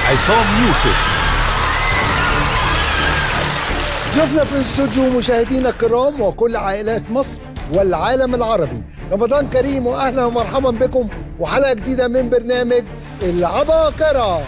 عصام يوسف ضيوفنا في الاستوديو مشاهدينا الكرام وكل عائلات مصر والعالم العربي رمضان كريم واهلا ومرحبا بكم وحلقه جديده من برنامج العباقره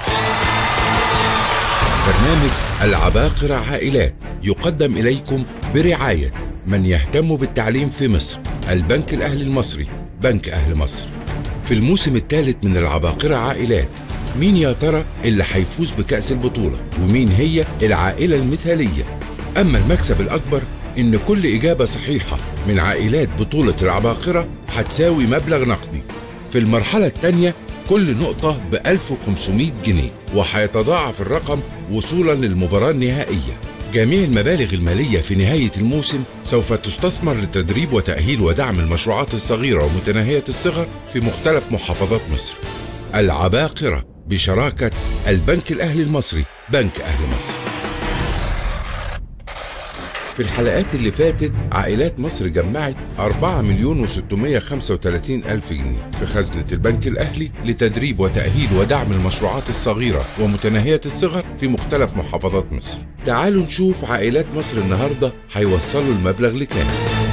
برنامج العباقرة عائلات يقدم إليكم برعاية من يهتم بالتعليم في مصر البنك الأهلي المصري بنك أهل مصر في الموسم الثالث من العباقرة عائلات مين يا ترى اللي هيفوز بكأس البطولة ومين هي العائلة المثالية أما المكسب الأكبر إن كل إجابة صحيحة من عائلات بطولة العباقرة هتساوي مبلغ نقدي في المرحلة الثانية كل نقطة ب 1500 جنيه وهيتضاعف الرقم وصولا للمباراة النهائية جميع المبالغ المالية في نهاية الموسم سوف تستثمر لتدريب وتأهيل ودعم المشروعات الصغيرة ومتناهية الصغر في مختلف محافظات مصر العباقرة بشراكة البنك الأهلي المصري بنك أهل مصر في الحلقات اللي فاتت عائلات مصر جمعت 4 مليون و635 ألف جنيه في خزنة البنك الأهلي لتدريب وتأهيل ودعم المشروعات الصغيرة ومتناهية الصغر في مختلف محافظات مصر تعالوا نشوف عائلات مصر النهاردة هيوصلوا المبلغ لكام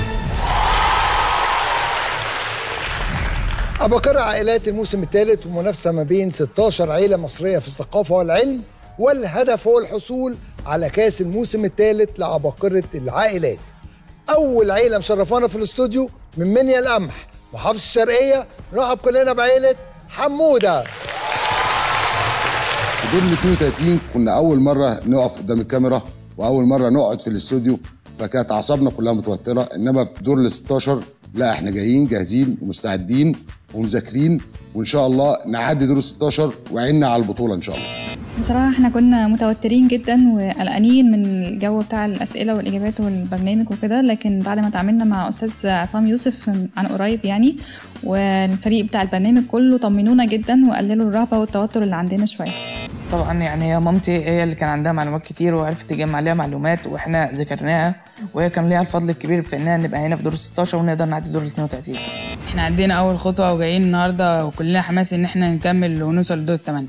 عباقرة عائلات الموسم الثالث ومنافسة ما بين 16 عيلة مصرية في الثقافة والعلم والهدف هو الحصول على كاس الموسم الثالث لعباقرة العائلات أول عيلة مشرفانا في الاستوديو من منيا القمح محافظة الشرقية نرحب كلنا بعيلة حمودة في دور ال 32 كنا اول مره نقف قدام الكاميرا واول مره نقعد في الاستوديو فكانت اعصابنا كلها متوتره انما في دور ال 16 لا احنا جايين جاهزين ومستعدين ومذاكرين وان شاء الله نعدي دور ال 16 وعيننا على البطوله ان شاء الله بصراحة احنا كنا متوترين جدا وقلقانين من الجو بتاع الأسئلة والإجابات والبرنامج وكده لكن بعد ما اتعاملنا مع أستاذ عصام يوسف عن قريب يعني والفريق بتاع البرنامج كله طمنونا جدا وقللوا الرهبة والتوتر اللي عندنا شوية طبعا يعني هي مامتي هي اللي كان عندها معلومات كتير وعرفت تجمع عليها معلومات واحنا ذاكرناها وهي كان ليها الفضل الكبير في اننا نبقى هنا في دور ال 16 ونقدر نعدي دور ال 32 احنا عدينا اول خطوه وجايين النهارده وكلنا حماس ان احنا نكمل ونوصل لدور الثمانيه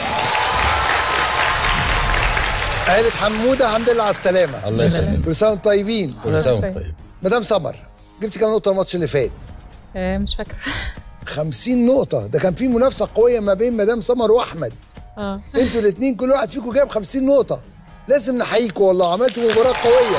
عيلة حمودة الحمد لله على السلامة الله يسلمك كل سنة وانتم طيبين كل سنه وانت طيب مدام سمر جبت كام نقطة الماتش اللي فات؟ آه، مش فاكرة 50 نقطة ده كان في منافسة قوية ما بين مدام سمر وأحمد اه انتوا الاثنين كل واحد فيكم جايب 50 نقطة لازم نحييكم والله عملتوا مباراة قوية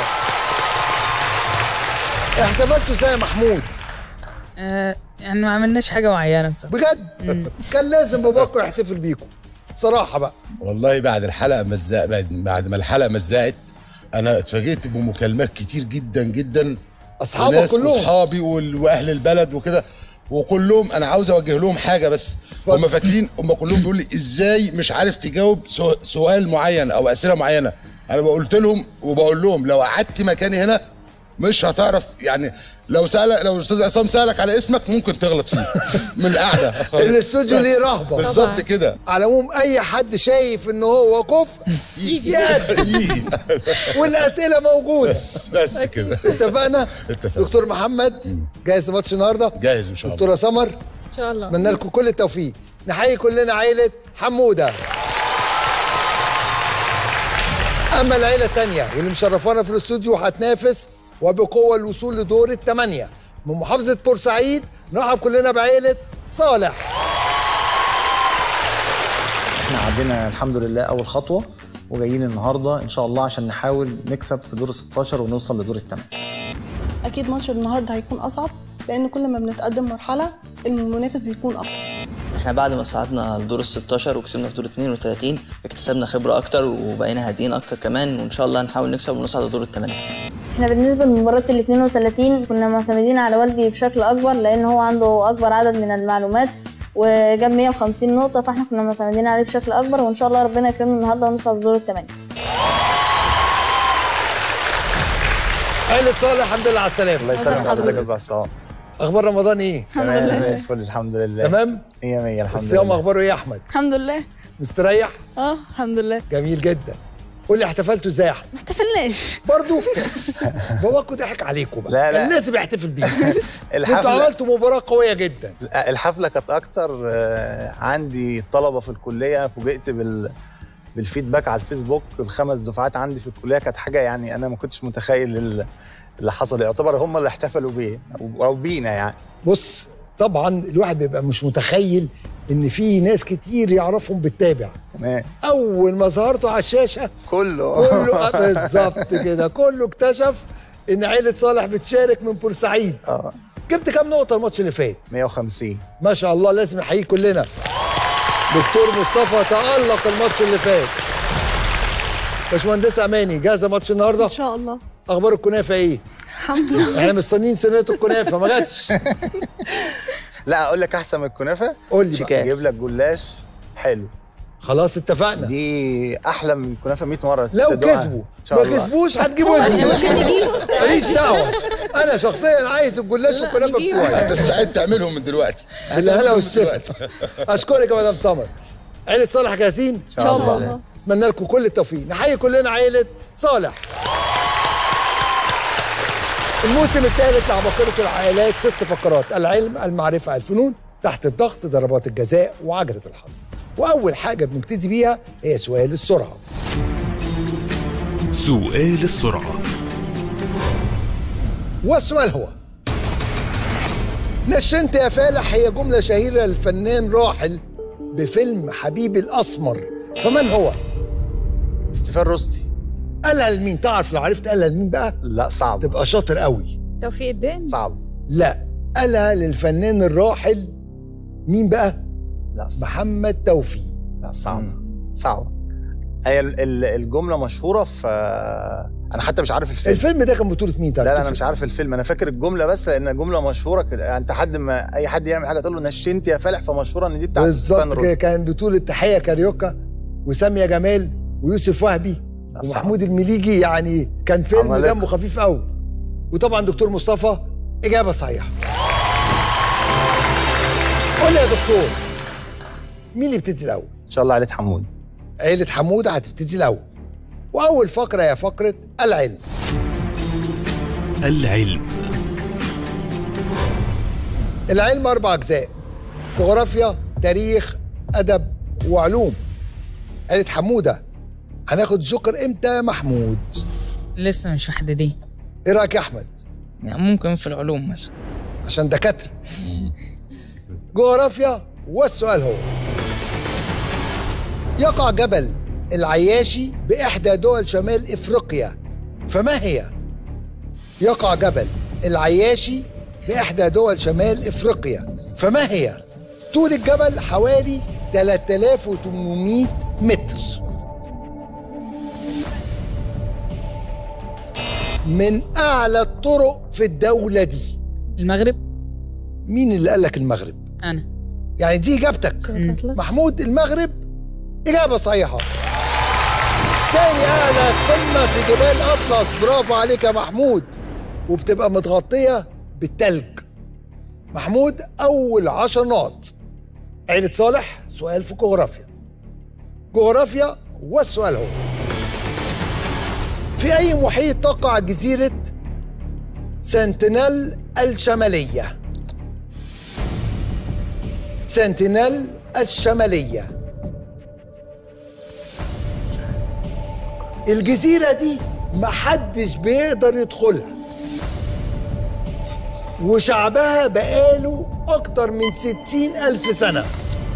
احتفلتوا ازاي يا محمود؟ آه يعني ما عملناش حاجه معينه بصراحه بجد؟ كان لازم باباكم يحتفل بيكم صراحة بقى والله بعد الحلقه ما اتذاع بعد بعد ما الحلقه ما اتذاعت انا اتفاجئت بمكالمات كتير جدا جدا أصحابك وناس كلهم واصحابي وال- واهل البلد وكده وكلهم انا عاوز اوجه لهم حاجه بس اتفضل. هم فاكرين هم كلهم بيقولوا لي ازاي مش عارف تجاوب سو- سؤال معين او اسئله معينه انا قلت لهم وبقول لهم لو قعدت مكاني هنا مش هتعرف يعني لو سأل لو الاستاذ عصام سالك على اسمك ممكن تغلط فيه من القعده الاستوديو بس. ليه رهبة. بالظبط كده على العموم أي حد شايف إن هو كفء يجي يد. يجي والأسئلة موجودة بس بس كده اتفقنا؟ اتفقنا. دكتور محمد جاهز لماتش النهارده؟ جاهز ان شاء الله دكتورة سمر ان شاء الله اتمنى لكم كل التوفيق نحيي كلنا عيلة حمودة أما العيلة التانية واللي مشرفانا في الاستوديو هتنافس وبقوة الوصول لدور الثمانية من محافظة بورسعيد نرحب كلنا بعيلة صالح احنا عدينا الحمد لله اول خطوه وجايين النهارده ان شاء الله عشان نحاول نكسب في دور ال 16 ونوصل لدور الثمانيه اكيد ماتش النهارده هيكون اصعب لان كل ما بنتقدم مرحله المنافس بيكون اقوى احنا بعد ما صعدنا لدور ال 16 وكسبنا في دور 32 اكتسبنا خبرة أكتر وبقينا هاديين أكتر كمان وإن شاء الله هنحاول نكسب ونصعد لدور الثمانية احنا بالنسبة لمباراة ال 32 كنا معتمدين على والدي بشكل أكبر لأن هو عنده أكبر عدد من المعلومات وجاب 150 نقطة فاحنا كنا معتمدين عليه بشكل أكبر وإن شاء الله ربنا يكرمنا النهاردة ونوصل لدور الثمانية عيلة صالح الحمد لله على السلامة الله يسلمك حضرتك يا استاذ عصام أخبار رمضان إيه؟ تمام زي الفل الحمد لله تمام؟ 100 100 الحمد الصيام لله أخباره إيه يا أحمد؟ الحمد لله مستريح؟ اه الحمد لله جميل جدا قول لي احتفلتوا ازاي يا احمد؟ ما احتفلناش برضه باباكوا ضحك عليكم بقى لا، لا. كان لازم يحتفل بيكم انتوا الحفلة- عملتوا مباراة قوية جدا الحفله كانت اكتر آه، عندي طلبه في الكليه فوجئت بال بالفيدباك على الفيسبوك الخمس دفعات عندي في الكليه كانت حاجه يعني انا ما كنتش متخيل ال- اللي حصل يعتبر هم اللي احتفلوا بيه او أو بينا يعني بص طبعا الواحد بيبقى مش متخيل ان في ناس كتير يعرفهم بتتابع تمام اول ما ظهرتوا على الشاشه كله كله بالظبط كده كله اكتشف ان عيله صالح بتشارك من بورسعيد اه جبت كام نقطه الماتش اللي فات 150 ما شاء الله لازم نحييك كلنا دكتور مصطفى تألق الماتش اللي فات باشمهندس اماني جاهزه ماتش النهارده ان شاء الله اخبار الكنافه ايه الحمد لله احنا مستنيين صينيه الكنافه ما جاتش لا اقول لك احسن من الكنافه قول لي بقى اجيب لك جلاش حلو خلاص اتفقنا دي احلى من الكنافه 100 مره لو تدوقها. كسبوا إن شاء ما الله. كسبوش هتجيبوا انتوا ماليش دعوه انا شخصيا عايز الجلاش والكنافه بتوعي انت السعيد تعملهم من دلوقتي بالهلا والشفا اشكرك يا مدام سمر عيله صالح جاهزين ان شاء الله. اتمنى لكم كل التوفيق نحيي كلنا عيله صالح الموسم الثالث لعباقرة العائلات ست فقرات العلم المعرفة الفنون تحت الضغط ضربات الجزاء وعجلة الحظ وأول حاجة بنبتدي بيها هي سؤال السرعة سؤال السرعة والسؤال هو نشنت يا فالح هي جملة شهيرة للفنان راحل بفيلم حبيبي الأسمر فمن هو؟ ستيفان روستي قالها لمين؟ تعرف لو عرفت قالها لمين بقى؟ لا صعب تبقى شاطر قوي توفيق الدين صعب لا قالها للفنان الراحل مين بقى؟ لا صعب محمد توفيق لا صعب صعب هي ال- ال- الجمله مشهوره في انا حتى مش عارف الفيلم الفيلم ده كان بطولة مين؟ لا لا انا مش عارف الفيلم انا فاكر الجمله بس لان جمله مشهوره كده يعني انت حد ما اي حد يعمل حاجه تقول له نشنت يا فالح فمشهوره ان دي بتاعت ستيفان بالظبط كده روستي كان بطولة تحية كاريوكا وسامية جمال ويوسف وهبي صعب. ومحمود المليجي يعني كان فيلم عمالقة. دمه خفيف قوي وطبعا دكتور مصطفى إجابة صحيحة قول لي يا دكتور مين اللي بيبتدي الأول؟ ان شاء الله عائله حمود عيلة حمودة هتبتدي الأول وأول فقرة هي فقرة العلم العلم العلم أربع أجزاء جغرافيا تاريخ أدب وعلوم عيلة حمودة هناخد جوكر إمتى يا محمود؟ لسه مش محددين إيه رأيك يا أحمد؟ يعني ممكن في العلوم مثلا عشان دكاترة جغرافيا والسؤال هو يقع جبل العياشي بإحدى دول شمال إفريقيا فما هي؟ يقع جبل العياشي بإحدى دول شمال إفريقيا فما هي؟ طول الجبل حوالي 3800 متر من أعلى الطرق في الدولة دي المغرب مين اللي قال لك المغرب؟ انا يعني دي اجابتك محمود المغرب اجابه صحيحه تاني اعلى قمه في جبال اطلس برافو عليك يا محمود وبتبقى متغطيه بالتلج محمود اول عشر نقط عيلة صالح سؤال في جغرافيا جغرافيا والسؤال هو في اي محيط تقع جزيره سنتينال الشماليه سنتينال الشمالية الجزيرة دي محدش بيقدر يدخلها وشعبها بقاله أكتر من ستين ألف سنة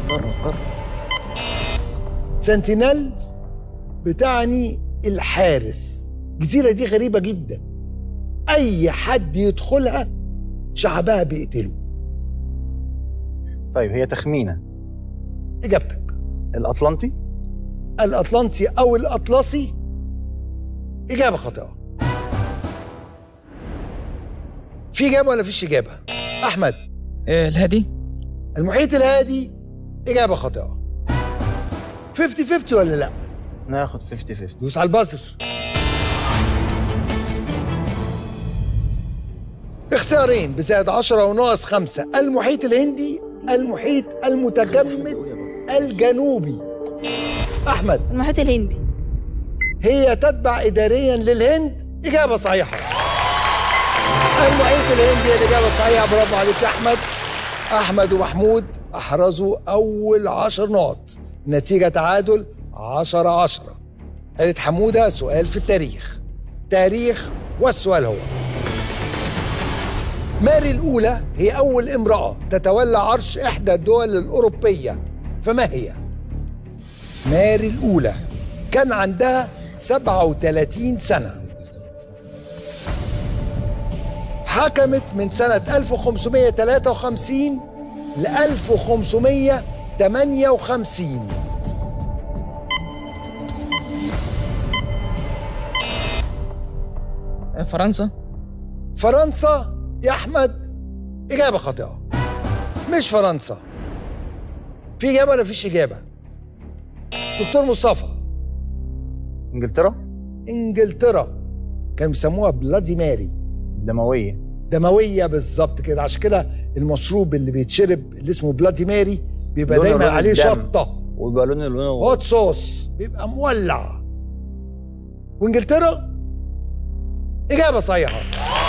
سنتينال بتعني الحارس الجزيرة دي غريبة جدا أي حد يدخلها شعبها بيقتله طيب هي تخمينه إجابتك الاطلنطي الأطلنطي أو الأطلسي إجابة خاطئة في إجابة ولا فيش إجابة؟ أحمد إيه الهادي المحيط الهادي إجابة خاطئة 50 50 ولا لا؟ ناخد 50 50 دوس على البازر اختيارين بزائد 10 وناقص 5 المحيط الهندي المحيط المتجمد الجنوبي أحمد المحيط الهندي هي تتبع إداريا للهند إجابة صحيحة المحيط الهندي هي الإجابة الصحيحة برافو عليك يا أحمد أحمد ومحمود أحرزوا أول عشر نقط نتيجة تعادل عشرة عشرة عيلة حمودة سؤال في التاريخ تاريخ والسؤال هو ماري الأولى هي أول امرأة تتولى عرش إحدى الدول الأوروبية فما هي؟ ماري الأولى كان عندها 37 سنة حكمت من سنة 1553 ل 1558 فرنسا فرنسا يا أحمد إجابة خاطئة مش فرنسا في إجابة ولا فيش إجابة؟ دكتور مصطفى انجلترا إنجلترا كانوا بيسموها بلادي ماري دمويه دمويه بالظبط كده عشان كده المشروب اللي بيتشرب اللي اسمه بلادي ماري بيبقى لونه دايما لون عليه الدم. شطه ويبقى لونه لونه هوت صوص بيبقى مولع وانجلترا اجابه صحيحه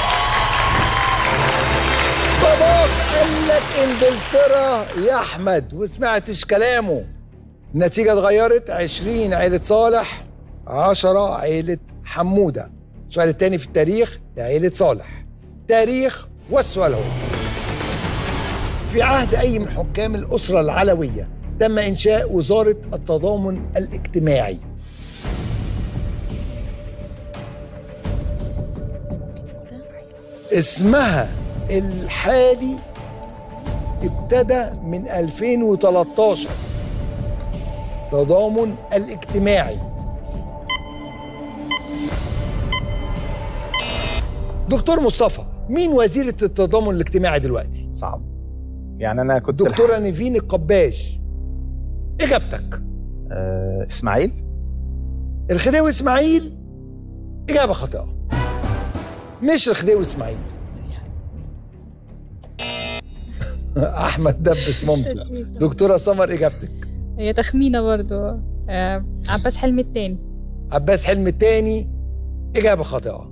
باباك قال لك انجلترا يا احمد وسمعتش كلامه النتيجه اتغيرت 20 عيله صالح 10 عيله حموده السؤال الثاني في التاريخ لعيله صالح تاريخ والسؤال هو في عهد أي من حكام الأسرة العلوية تم إنشاء وزارة التضامن الاجتماعي اسمها الحالي ابتدى من 2013 تضامن الاجتماعي دكتور مصطفى مين وزيرة التضامن الاجتماعي دلوقتي؟ صعب يعني انا كنت دكتورة نيفين القباش إجابتك آه اسماعيل الخديوي إسماعيل إجابة خاطئة مش الخديوي إسماعيل أحمد دبس مامته دكتورة سمر إجابتك هي تخمينة برضو آه عباس حلمي التاني عباس حلمي التاني إجابة خاطئة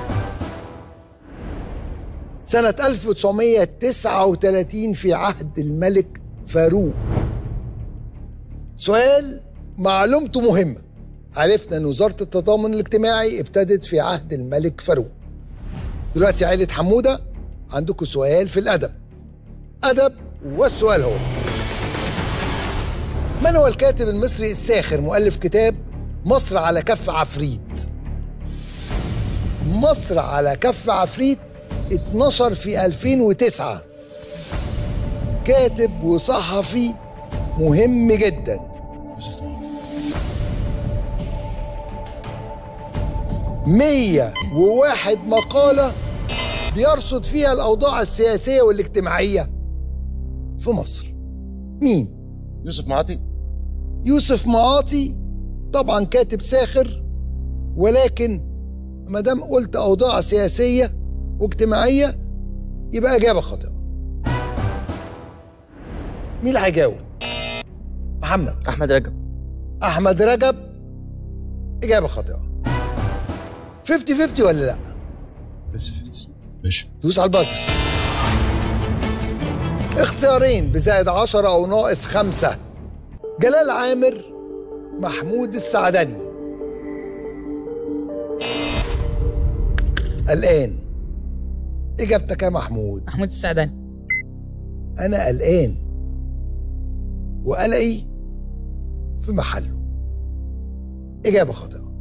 سنة 1939 في عهد الملك فاروق سؤال معلومته مهمة عرفنا أن وزارة التضامن الاجتماعي ابتدت في عهد الملك فاروق دلوقتي عائلة حمودة عندكم سؤال في الأدب أدب والسؤال هو من هو الكاتب المصري الساخر مؤلف كتاب مصر على كف عفريت مصر على كف عفريت اتنشر في 2009 كاتب وصحفي مهم جدا مية وواحد مقالة بيرصد فيها الأوضاع السياسية والاجتماعية في مصر مين؟ يوسف معاطي يوسف معاطي طبعا كاتب ساخر ولكن ما دام قلت أوضاع سياسية واجتماعية يبقى إجابة خاطئة مين اللي هيجاوب؟ محمد احمد رجب أحمد رجب إجابة خاطئة 50 50 ولا لأ؟ ماشي دوس على البازر اختيارين بزائد عشرة أو ناقص خمسة جلال عامر محمود السعدني الآن إجابتك يا محمود محمود السعداني أنا قلقان وقلقي في محله إجابة خاطئة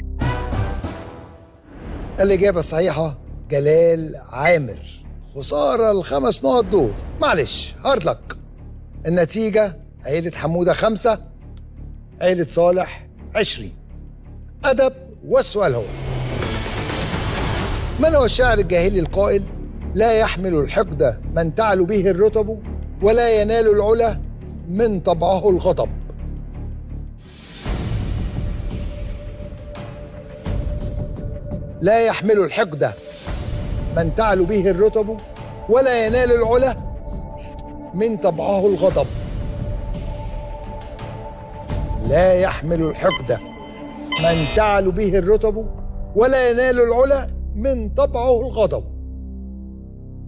الإجابة الصحيحة جلال عامر خسارة الخمس نقط دول معلش هارد لك النتيجة عيلة حمودة خمسة عيلة صالح عشرين أدب والسؤال هو من هو الشاعر الجاهلي القائل لا يحمل الحقد من تعلو به الرطب ولا ينال العلا من طبعه الغضب لا يحمل الحقد من تعلو به الرطب ولا ينال العلا من طبعه الغضب لا يحمل الحقد من تعلو به الرطب ولا ينال العلا من طبعه الغضب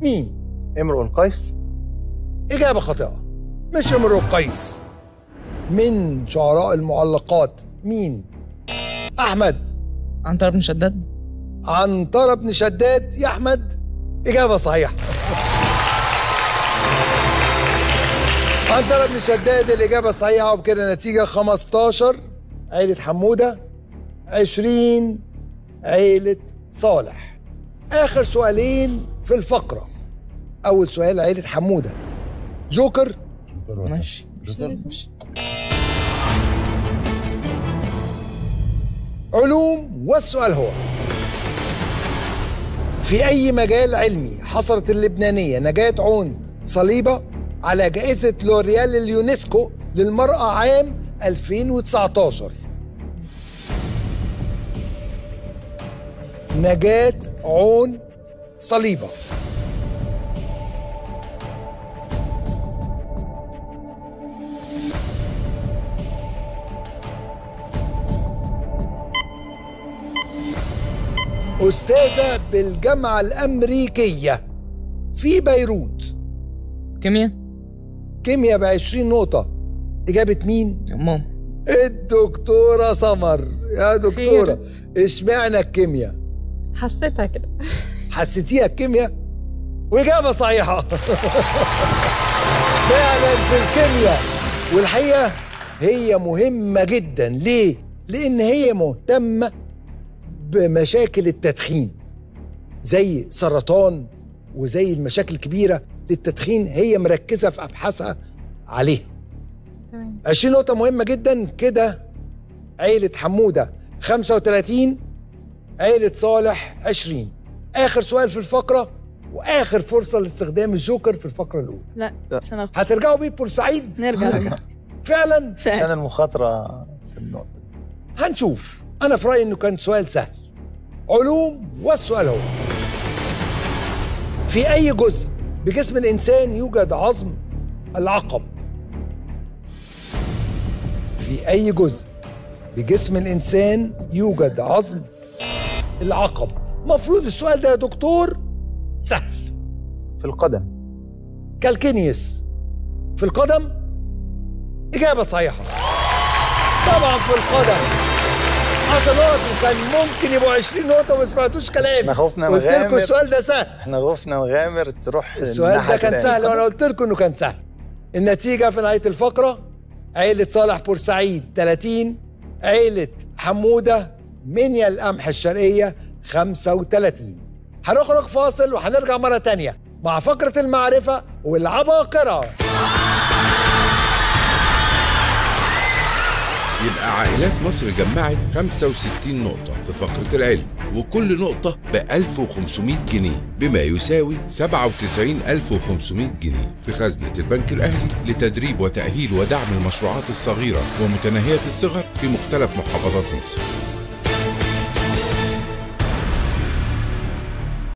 مين امرؤ القيس إجابة خاطئة مش امرؤ القيس من شعراء المعلقات مين احمد عنتر بن شداد عنترة بن شداد يا احمد اجابه صحيحه عنترة بن شداد الاجابه الصحيحه وبكده نتيجه 15 عيله حموده 20 عيله صالح اخر سؤالين في الفقره اول سؤال عيله حموده جوكر ماشي علوم والسؤال هو في أي مجال علمي حصلت اللبنانية نجاة عون صليبة على جائزة لوريال اليونسكو للمرأة عام 2019 نجاة عون صليبة أستاذة بالجامعة الأمريكية في بيروت كيمياء كيمياء ب 20 نقطة إجابة مين؟ ماما الدكتورة سمر يا دكتورة اشمعنى الكيمياء؟ حسيتها كده حسيتيها الكيمياء؟ وإجابة صحيحة فعلا في الكيمياء والحقيقة هي مهمة جدا ليه؟ لأن هي مهتمة بمشاكل التدخين زي سرطان وزي المشاكل الكبيرة للتدخين هي مركزة في أبحاثها عليها 20 نقطة مهمة جدا كده عيلة حمودة 35 عيلة صالح 20 آخر سؤال في الفقرة وآخر فرصة لاستخدام الجوكر في الفقرة الأولى لا عشان أخ- هترجعوا بيه بورسعيد نرجع فعلا عشان المخاطره في النقطه هنشوف أنا في رأيي إنه كان سؤال سهل علوم والسؤال هو في أي جزء بجسم الإنسان يوجد عظم العقب في أي جزء بجسم الإنسان يوجد عظم العقب مفروض السؤال ده يا دكتور سهل في القدم كالكينيوس في القدم إجابة صحيحة طبعا في القدم 10 نقط وكان ممكن يبقوا 20 نقطة وما سمعتوش كلامي احنا خوفنا قلت لكم نغامر السؤال ده سهل احنا خوفنا نغامر تروح السؤال الناحية ده كان التانية. سهل وانا قلت لكم انه كان سهل النتيجة في نهاية الفقرة عيلة صالح بورسعيد 30 عيلة حمودة منيا القمح الشرقية 35 هنخرج فاصل وهنرجع مرة تانية مع فقرة المعرفة والعباقرة يبقى عائلات مصر جمعت 65 نقطة في فقرة العلم وكل نقطة ب 1500 جنيه بما يساوي 97500 جنيه في خزنة البنك الأهلي لتدريب وتأهيل ودعم المشروعات الصغيرة ومتناهية الصغر في مختلف محافظات مصر